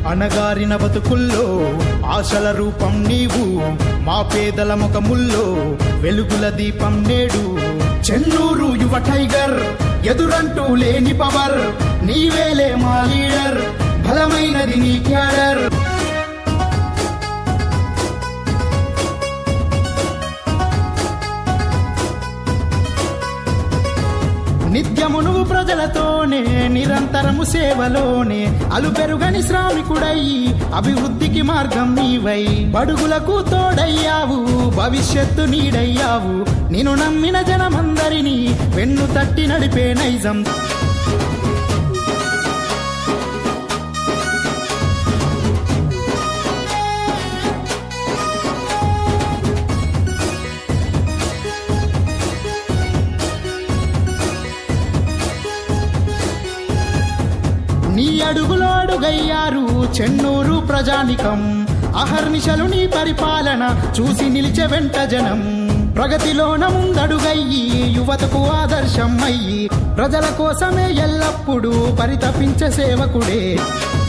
అణగారిన బతుకుల్లో ఆశల రూపం నీవు మా పేదల ముఖముల్లో వెలుగుల దీపం నేడు చెన్నూరు యువ టైగర్ ఎదురంటూ లేని పవర్ నీవేలే మా లీడర్ బలమైనది నీ క్యాడర్ నిత్యము నువ్వు ప్రజలతోనే నిరంతరము సేవలోనే అలుపెరుగని శ్రామికుడయ్యి అభివృద్ధికి మార్గం నీవై బడుగులకు తోడయ్యావు భవిష్యత్తు నీడయ్యావు నిన్ను నమ్మిన జనమందరినీ వెన్ను తట్టి నడిపే నైజం నీ అడుగులో అడుగయ్యారు చెన్నూరు ప్రజానికం అహర్నిశలు నీ పరిపాలన చూసి నిలిచే వెంట జనం ప్రగతిలోన ముందడుగయ్యి యువతకు ఆదర్శం అయ్యి ప్రజల కోసమే ఎల్లప్పుడూ పరితపించే సేవకుడే